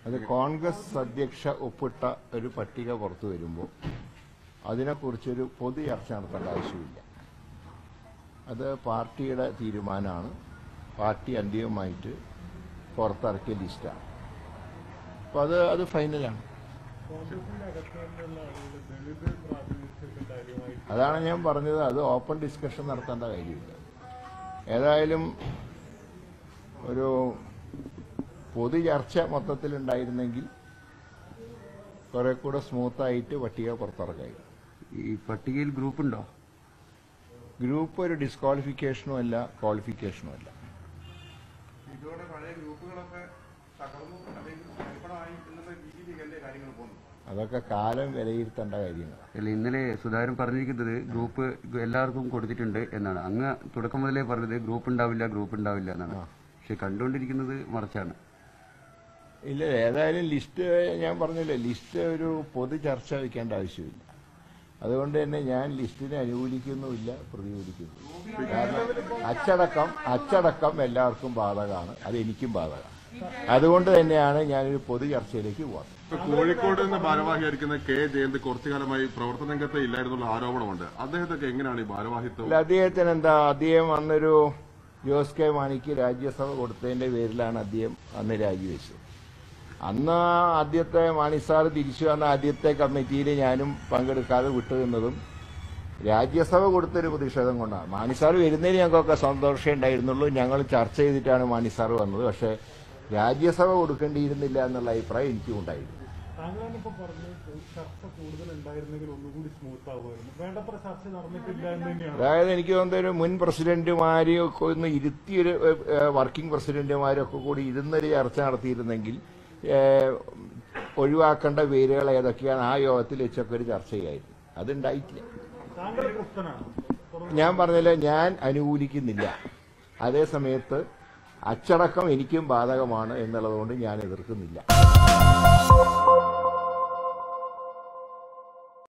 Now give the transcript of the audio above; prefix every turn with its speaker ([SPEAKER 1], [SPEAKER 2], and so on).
[SPEAKER 1] അത് കോൺഗ്രസ് അധ്യക്ഷ ഒപ്പിട്ട ഒരു പട്ടിക പുറത്തു വരുമ്പോൾ അതിനെക്കുറിച്ചൊരു പൊതു ചർച്ച നടത്തേണ്ട ആവശ്യമില്ല അത് പാർട്ടിയുടെ തീരുമാനമാണ് പാർട്ടി അന്തിമമായിട്ട് പുറത്തിറക്കിയ ലിസ്റ്റാണ് അപ്പോൾ അത് അത് ഫൈനലാണ്
[SPEAKER 2] കോൺഗ്രസിന്റെ അകത്ത് നിന്നുള്ള ആളുകൾ ദളിത് പ്രാതിനിധ്യത്തിന്റെ കാര്യമായി
[SPEAKER 1] അതാണ് ഞാൻ പറഞ്ഞത് അത് ഓപ്പൺ ഡിസ്കഷൻ നടത്തേണ്ട കാര്യമില്ല ഏതായാലും ഒരു പൊതു ചർച്ച മൊത്തത്തിലുണ്ടായിരുന്നെങ്കിൽ കുറെ കൂടെ സ്മൂത്തായിട്ട് പട്ടിക പുറത്തിറക്കായിരുന്നു
[SPEAKER 3] ഈ പട്ടികയിൽ ഗ്രൂപ്പ് ഉണ്ടോ
[SPEAKER 1] ഗ്രൂപ്പ് ഒരു ഡിസ്ക്വാളിഫിക്കേഷനും അല്ല ക്വാളിഫിക്കേഷനും അല്ല
[SPEAKER 4] ഇതോടെ പഴയ ഗ്രൂപ്പുകളൊക്കെ തകർന്നു അല്ലെങ്കിൽ തരിപ്പണമായി എന്നുള്ള രീതിയിലേക്കല്ലേ കാര്യങ്ങൾ പോകുന്നു
[SPEAKER 1] അതൊക്കെ കാലം വിലയിരുത്തേണ്ട കാര്യങ്ങൾ
[SPEAKER 3] അല്ല ഇന്നലെ സുധാകരൻ പറഞ്ഞിരിക്കുന്നത് ഗ്രൂപ്പ് എല്ലാവർക്കും കൊടുത്തിട്ടുണ്ട് എന്നാണ് അങ്ങ് തുടക്കം മുതലേ പറഞ്ഞത് ഗ്രൂപ്പ് ഉണ്ടാവില്ല ഗ്രൂപ്പ് ഉണ്ടാവില്ല എന്നാണ് പക്ഷെ കണ്ടുകൊണ്ടിരിക്കുന്നത് മറിച്ചാണ്
[SPEAKER 1] ഇല്ല ഏതായാലും ലിസ്റ്റ് ഞാൻ പറഞ്ഞില്ലേ ലിസ്റ്റ് ഒരു പൊതു ചർച്ച വയ്ക്കേണ്ട ആവശ്യമില്ല അതുകൊണ്ട് തന്നെ ഞാൻ ലിസ്റ്റിനെ അനുകൂലിക്കുന്നുമില്ല പ്രതികൂലിക്കുന്നു കാരണം അച്ചടക്കം അച്ചടക്കം എല്ലാവർക്കും ബാധകമാണ് അത് എനിക്കും ബാധകമാണ് അതുകൊണ്ട് തന്നെയാണ് ഞാനൊരു പൊതു ചർച്ചയിലേക്ക് പോകുന്നത്
[SPEAKER 5] ഇപ്പൊ കോഴിക്കോട് നിന്ന് ഭാരവാഹിയായിരിക്കുന്ന കെ ജയന്ത് കുറച്ചു കാലമായി പ്രവർത്തന രംഗത്ത് ഇല്ലായിരുന്നുള്ള ആരോപണമുണ്ട് അദ്ദേഹത്തൊക്കെ എങ്ങനെയാണ് ഈ ഭാരവാഹിത്വം
[SPEAKER 1] അല്ല അദ്ദേഹത്തിന് എന്താ അദ്ദേഹം അന്നൊരു ജോസ് കെ മാണിക്ക് രാജ്യസഭ കൊടുത്തതിന്റെ പേരിലാണ് അദ്ദേഹം അന്ന് രാജിവെച്ചത് അന്ന് ആദ്യത്തെ മാണി സാർ തിരിച്ചു വന്ന ആദ്യത്തെ കമ്മിറ്റിയിൽ ഞാനും പങ്കെടുക്കാതെ വിട്ടുനിന്നതും രാജ്യസഭ കൊടുത്തൊരു പ്രതിഷേധം കൊണ്ടാണ് മാണി സാർ വരുന്നതിന് ഞങ്ങൾക്കൊക്കെ സന്തോഷമേ ഉണ്ടായിരുന്നുള്ളൂ ഞങ്ങൾ ചർച്ച ചെയ്തിട്ടാണ് മാണി സാർ വന്നത് പക്ഷേ രാജ്യസഭ കൊടുക്കേണ്ടിയിരുന്നില്ല എന്നുള്ള അഭിപ്രായം എനിക്കും ഉണ്ടായിരുന്നു
[SPEAKER 2] താങ്കളാണ് ഇപ്പൊ പറഞ്ഞത് ചർച്ച കൂടുതൽ ഉണ്ടായിരുന്നെങ്കിൽ ഒന്നുകൂടി സ്മൂത്ത് ആവുമായിരുന്നു വേണ്ടത്ര ചർച്ച നടന്നിട്ടില്ല എന്ന് തന്നെയാണ്
[SPEAKER 1] അതായത് എനിക്ക് തോന്നുന്ന ഒരു മുൻ പ്രസിഡന്റുമാരെ ഒക്കെ ഒന്ന് ഇരുത്തിയൊരു ഏഹ്, വർക്കിംഗ് പ്രസിഡന്റുമാരൊക്കെ കൂടി ഇരുന്നൊരു ചർച്ച നടത്തിയിരുന്നെങ്കിൽ ഏഹ്, ഒഴിവാക്കേണ്ട പേരുകൾ ഏതൊക്കെയാണ് ആ യോഗത്തിൽ വെച്ചൊക്കെ ഒരു ചർച്ച ചെയ്യായിരുന്നു അതുണ്ടായിട്ടില്ല
[SPEAKER 2] താങ്കൾ തൃപ്തനാണ്
[SPEAKER 1] ഞാൻ പറഞ്ഞില്ല ഞാൻ അനുകൂലിക്കുന്നില്ല അതേ സമയത്ത് അച്ചടക്കം എനിക്കും ബാധകമാണ് എന്നുള്ളതുകൊണ്ട് ഞാൻ എതിർക്കുന്നില്ല